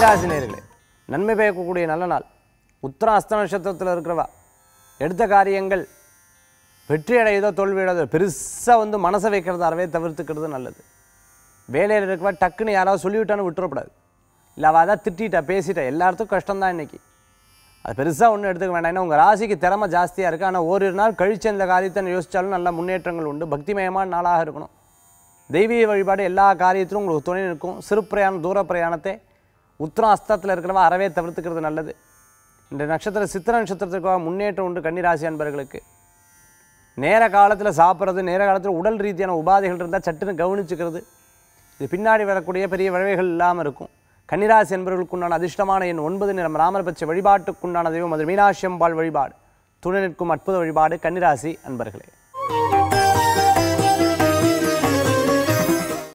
கன்னிராசி நேர்களே நன்மை பயக்கக்கூடிய நல்ல நாள் உத்தர அஸ்த நட்சத்திரத்தில் இருக்கிறவா எடுத்த காரியங்கள் வெற்றி அடையுதோ தோல்வி அடையுதோ பெருசாக வந்து மனசை வைக்கிறது அறவே தவிர்த்துக்கிறது நல்லது வேலையில் இருக்கவா டக்குன்னு யாராவது சொல்லிவிட்டான்னு விட்டுறக்கூடாது இல்லை அவள் அதான் திட்டிட்டா பேசிட்டா எல்லாத்துக்கும் கஷ்டம்தான் இன்னைக்கு அது பெருசாக ஒன்றும் எடுத்துக்க வேண்டாம் ஏன்னா உங்கள் ராசிக்கு திறமை ஜாஸ்தியாக இருக்குது ஆனால் ஓரிரு நாள் கழிச்சு இந்த காரியத்தை யோசிச்சாலும் நல்ல முன்னேற்றங்கள் உண்டு பக்திமயமான நாளாக இருக்கணும் தெய்வீக வழிபாடு எல்லா காரியத்திலும் உங்களுக்கு துணை நிற்கும் சிறு பிரயாணம் தூர பிரயாணத்தை உத்தரம் அஸ்தத்தில் இருக்கிறவா அறவே தவிர்த்துக்கிறது நல்லது இந்த நட்சத்திர சித்திர நட்சத்திரத்துக்கு முன்னேற்றம் உண்டு கன்னிராசி அன்பர்களுக்கு நேர காலத்தில் சாப்பிட்றது நேர காலத்தில் உடல் ரீதியான உபாதைகள் இருந்தால் சட்டுன்னு கவனிச்சுக்கிறது இது பின்னாடி வரக்கூடிய பெரிய விளைவுகள் இல்லாமல் இருக்கும் கன்னிராசி என்பவர்களுக்கு உண்டான அதிர்ஷ்டமான எண் ஒன்பது நிறம் ராமர் பட்ச வழிபாட்டுக்குண்டான தெய்வம் அது மீனாட்சி அம்பாள் வழிபாடு துணை நிற்கும் அற்புத வழிபாடு கன்னிராசி அன்பர்களே